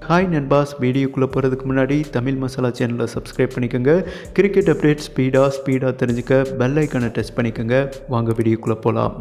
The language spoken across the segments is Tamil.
ஹாய் நண்பாஸ் வீடியோக்குள்ளே போகிறதுக்கு முன்னாடி தமிழ் மசாலா சேனலை சப்ஸ்கிரைப் பண்ணிக்கோங்க கிரிக்கெட் அப்டேட் ஸ்பீடாக ஸ்பீடாக தெரிஞ்சுக்க பெல் ஐக்கனை டச் பண்ணிக்கோங்க வாங்க வீடியோக்குள்ளே போகலாம்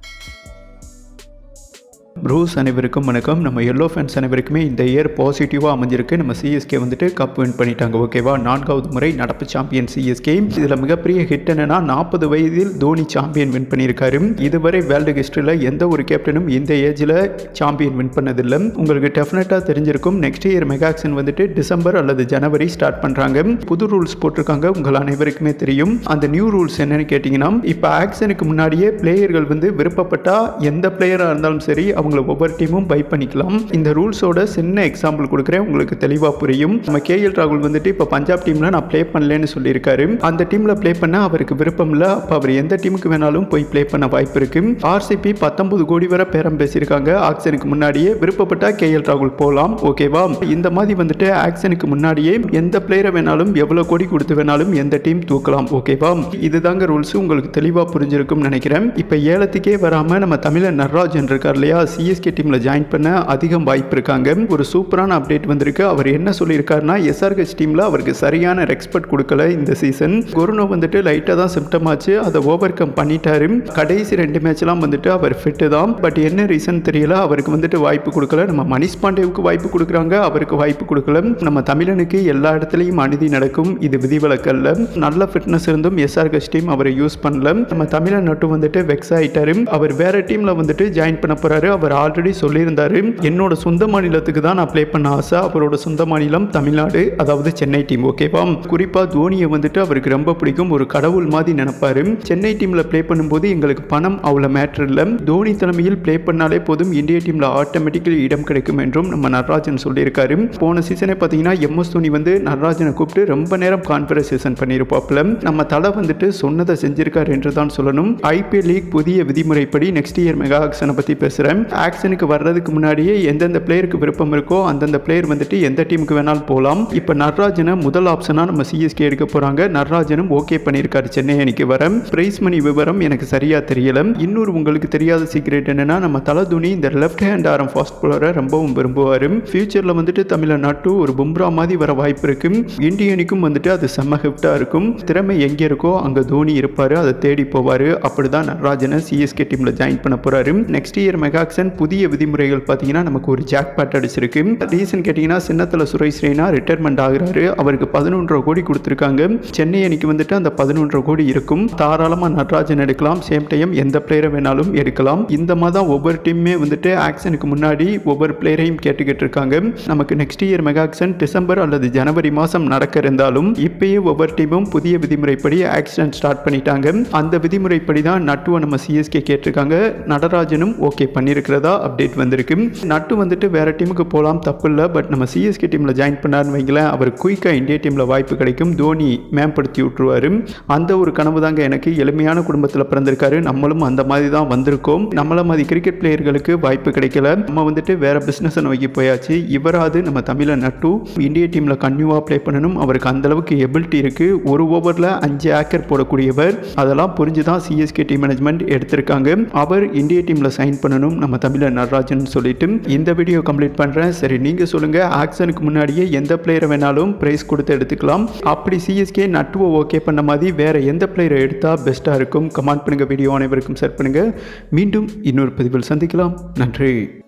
ப்ரூஸ் அனைவருக்கும் வணக்கம் நம்ம எல்லோ ஃபேன்ஸ் அனைவருக்குமே இந்த இயர் பாசிட்டிவாக அமைஞ்சிருக்கு நம்ம சிஎஸ்கே வந்துட்டு கப் வின் பண்ணிட்டாங்க ஓகேவா நான்காவது முறை நடப்பு சாம்பியன் சிஎஸ்கே இதில் மிகப்பெரிய ஹிட் என்னன்னா நாற்பது வயதில் தோனி சாம்பியன் வின் பண்ணியிருக்காரு இதுவரை வேர்ல்டு ஹிஸ்டரியில் எந்த ஒரு கேப்டனும் இந்த ஏஜில் சாம்பியன் வின் பண்ணதில்லை உங்களுக்கு டெஃபினட்டாக தெரிஞ்சிருக்கும் நெக்ஸ்ட் இயர் மெகாக்சன் வந்துட்டு டிசம்பர் அல்லது ஜனவரி ஸ்டார்ட் பண்ணுறாங்க புது ரூல்ஸ் போட்டிருக்காங்க உங்கள் அனைவருக்குமே தெரியும் அந்த நியூ ரூல்ஸ் என்னன்னு கேட்டிங்கன்னா இப்போ ஆக்ஷனுக்கு முன்னாடியே பிளேயர்கள் வந்து விருப்பப்பட்டா எந்த பிளேயராக இருந்தாலும் சரி அவங்கள ஒவ்வொரு டீமும் பை பண்ணிக்கலாம் இந்த ரூல்ஸோட சின்ன எக்ஸாம்பிள் கொடுக்குறேன் உங்களுக்கு தெளிவாக புரியும் நம்ம கேஎல் ராகுல் வந்துட்டு இப்போ பஞ்சாப் டீமில் நான் ப்ளே பண்ணலன்னு சொல்லியிருக்காரு அந்த டீமில் ப்ளே பண்ண அவருக்கு விருப்பம் இல்லை அப்போ அவர் எந்த டீமுக்கு வேணாலும் போய் ப்ளே பண்ண வாய்ப்பு இருக்கு ஆர்சிபி பத்தொன்பது கோடி வரை பேரம் பேசியிருக்காங்க ஆக்ஷனுக்கு முன்னாடியே விருப்பப்பட்டா கேஎல் ராகுல் போகலாம் ஓகேவா இந்த மாதிரி வந்துட்டு ஆக்ஷனுக்கு முன்னாடியே எந்த பிளேயரை வேணாலும் எவ்வளோ கோடி கொடுத்து வேணாலும் எந்த டீம் தூக்கலாம் ஓகேவா இதுதாங்க ரூல்ஸ் உங்களுக்கு தெளிவாக புரிஞ்சிருக்கும்னு நினைக்கிறேன் இப்போ ஏலத்துக்கே வராமல் நம்ம தமிழன் நட்ராஜன் இருக்கார் இல்லையா சிஎஸ்கே டீமில் ஜாயின் பண்ண அதிகம் வாய்ப்பு இருக்காங்க ஒரு சூப்பரான அப்டேட் வந்திருக்கு அவர் என்ன சொல்லியிருக்காருன்னா எஸ்ஆர்ஹெச் டீமில் அவருக்கு சரியான ரெஸ்பெக்ட் கொடுக்கல இந்த சீசன் கொரோனா வந்துட்டு லைட்டாக தான் சிம்டம் ஆச்சு அதை ஓவர் கம் பண்ணிட்டாரு கடைசி ரெண்டு மேட்ச்லாம் வந்துட்டு அவர் ஃபிட்டு தான் பட் என்ன ரீசன் தெரியல அவருக்கு வந்துட்டு வாய்ப்பு கொடுக்கல நம்ம மணிஷ் பாண்டேவுக்கு வாய்ப்பு கொடுக்குறாங்க அவருக்கு வாய்ப்பு கொடுக்கல நம்ம தமிழனுக்கு எல்லா இடத்துலையும் அநீதி நடக்கும் இது விதிவிலக்கல்ல நல்ல ஃபிட்னஸ் இருந்தும் எஸ்ஆர்ஹெச் டீம் அவரை யூஸ் பண்ணல நம்ம தமிழன் நட்டு வந்துட்டு வெக்ஸ் ஆயிட்டாரு அவர் வேற டீம்ல வந்துட்டு ஜாயின் பண்ண போறாரு அவர் ஆல்ரெடி சொல்லியிருந்தாரு என்னோட சொந்த மாநிலத்துக்கு தான் நான் ப்ளே பண்ண ஆசை அவரோட சொந்த மாநிலம் தமிழ்நாடு அதாவது சென்னை டீம் ஓகேவா குறிப்பா தோனியை வந்துட்டு அவருக்கு ரொம்ப பிடிக்கும் ஒரு கடவுள் மாதிரி நினைப்பாரு சென்னை டீம்ல ப்ளே பண்ணும்போது எங்களுக்கு பணம் அவ்வளோ மேட்ரு இல்லை தோனி தலைமையில் ப்ளே பண்ணாலே போதும் இந்திய டீம்ல ஆட்டோமேட்டிக்கலி இடம் கிடைக்கும் என்றும் நம்ம நடராஜன் சொல்லியிருக்காரு போன சீசனே பார்த்தீங்கன்னா எம்எஸ் தோனி வந்து நடராஜனை கூப்பிட்டு ரொம்ப நேரம் கான்வர்சேஷன் பண்ணியிருப்பாப்புல நம்ம தலை வந்துட்டு சொன்னதை செஞ்சிருக்காரு என்று தான் சொல்லணும் ஐபிஎல் லீக் புதிய விதிமுறைப்படி நெக்ஸ்ட் இயர் மெகா ஆக்ஷனை பற்றி பேசுகிறேன் ஆக்ஷனுக்கு வர்றதுக்கு முன்னாடியே எந்தெந்த பிளேயருக்கு விருப்பம் இருக்கோ அந்தந்த பிளேயர் வந்துட்டு எந்த டீமுக்கு வேணாலும் போகலாம் இப்போ நடராஜனை முதல் ஆப்ஷனாக நம்ம சிஎஸ்கே எடுக்க போகிறாங்க நடராஜனும் ஓகே பண்ணியிருக்காரு சென்னை அணிக்கு வர பிரைஸ் மணி விவரம் எனக்கு சரியாக தெரியல இன்னொரு உங்களுக்கு தெரியாத சீக்ரெட் என்னன்னா நம்ம தலை துணி இந்த லெஃப்ட் ஹேண்ட் ஆரம் ஃபாஸ்ட் பவுலரை ரொம்பவும் விரும்புவார் ஃபியூச்சரில் வந்துட்டு தமிழ்நாட்டு ஒரு பும்ரா மாதிரி வர வாய்ப்பு இருக்கு இந்திய அணிக்கும் வந்துட்டு அது செம்ம ஹிஃப்டாக இருக்கும் திறமை எங்கே இருக்கோ அங்கே தோனி இருப்பார் அதை தேடி போவார் அப்படி தான் நடராஜனை சிஎஸ்கே டீமில் ஜாயின் பண்ண போகிறாரு நெக்ஸ்ட் இயர் மெகாக்சன் புதிய விதிமுறைகள் பார்த்தீங்கன்னா நமக்கு ஒரு ஜாக் பேட் அடிச்சிருக்கு ரீசன் கேட்டிங்கன்னா சின்னத்தில் சுரேஷ் ரெய்னா ரிட்டையர்மெண்ட் ஆகுறாரு அவருக்கு பதினொன்றரை கோடி கொடுத்துருக்காங்க சென்னை அணிக்கு வந்துட்டு அந்த பதினொன்றரை கோடி இருக்கும் தாராளமாக நடராஜன் எடுக்கலாம் சேம் டைம் எந்த பிளேயரை வேணாலும் எடுக்கலாம் இந்த மாதிரி தான் ஒவ்வொரு டீமுமே வந்துட்டு ஆக்ஷனுக்கு முன்னாடி ஒவ்வொரு பிளேயரையும் கேட்டுக்கிட்டு இருக்காங்க நமக்கு நெக்ஸ்ட் இயர் மெகாக்சன் டிசம்பர் அல்லது ஜனவரி மாதம் நடக்க இருந்தாலும் இப்பயே ஒவ்வொரு டீமும் புதிய விதிமுறைப்படி ஆக்ஷன் ஸ்டார்ட் பண்ணிட்டாங்க அந்த விதிமுறைப்படி தான் நட்டுவை நம்ம சிஎஸ்கே கேட்டிருக்காங்க நடராஜனும் ஓகே பண்ணியிருக்கிறதா அப்டேட் வந்திருக்கு நட்டு வந்துட்டு வேற டீமுக்கு போகலாம் தப்பு இல்லை பட் நம்ம சிஎஸ்கே டீமில் ஜாயின் பண்ணாருன்னு வைங்களேன் அவர் குயிக்காக இந்திய டீமில் வாய்ப்பு கிடைக்கும் தோனி மேம்படுத்தி விட்டுருவாரு அந்த ஒரு கனவு தாங்க எனக்கு எளிமையான குடும்பத்தில் பிறந்திருக்காரு நம்மளும் அந்த மாதிரி தான் வந்திருக்கோம் நம்மள மாதிரி கிரிக்கெட் பிளேயர்களுக்கு வாய்ப்பு கிடைக்கல நம்ம வந்துட்டு வேற பிஸ்னஸை நோக்கி போயாச்சு இவராது நம்ம தமிழை நட்டு இந்திய டீமில் கன்யூவாக ப்ளே பண்ணணும் அவருக்கு அந்த அளவுக்கு எபிலிட்டி இருக்கு ஒரு ஓவரில் அஞ்சு ஏக்கர் போடக்கூடியவர் அதெல்லாம் புரிஞ்சு தான் சிஎஸ்கே டீம் மேனேஜ்மெண்ட் எடுத்திருக்காங்க அவர் இந்திய டீமில் சைன் பண்ணணும் நம்ம தமிழர் நடராஜன் சொல்லிட்டு இந்த வீடியோ கம்ப்ளீட் பண்ணுறேன் சரி நீங்கள் சொல்லுங்கள் ஆக்ஷனுக்கு முன்னாடியே எந்த பிளேயரை வேணாலும் ப்ரைஸ் கொடுத்து எடுத்துக்கலாம் அப்படி சிஎஸ்கே நட்டுவை ஓகே பண்ண மாதிரி வேற எந்த பிளேயரை எடுத்தால் பெஸ்ட்டாக இருக்கும் கமெண்ட் பண்ணுங்கள் வீடியோ அனைவருக்கும் ஷேர் பண்ணுங்கள் மீண்டும் இன்னொரு பதிவில் சந்திக்கலாம் நன்றி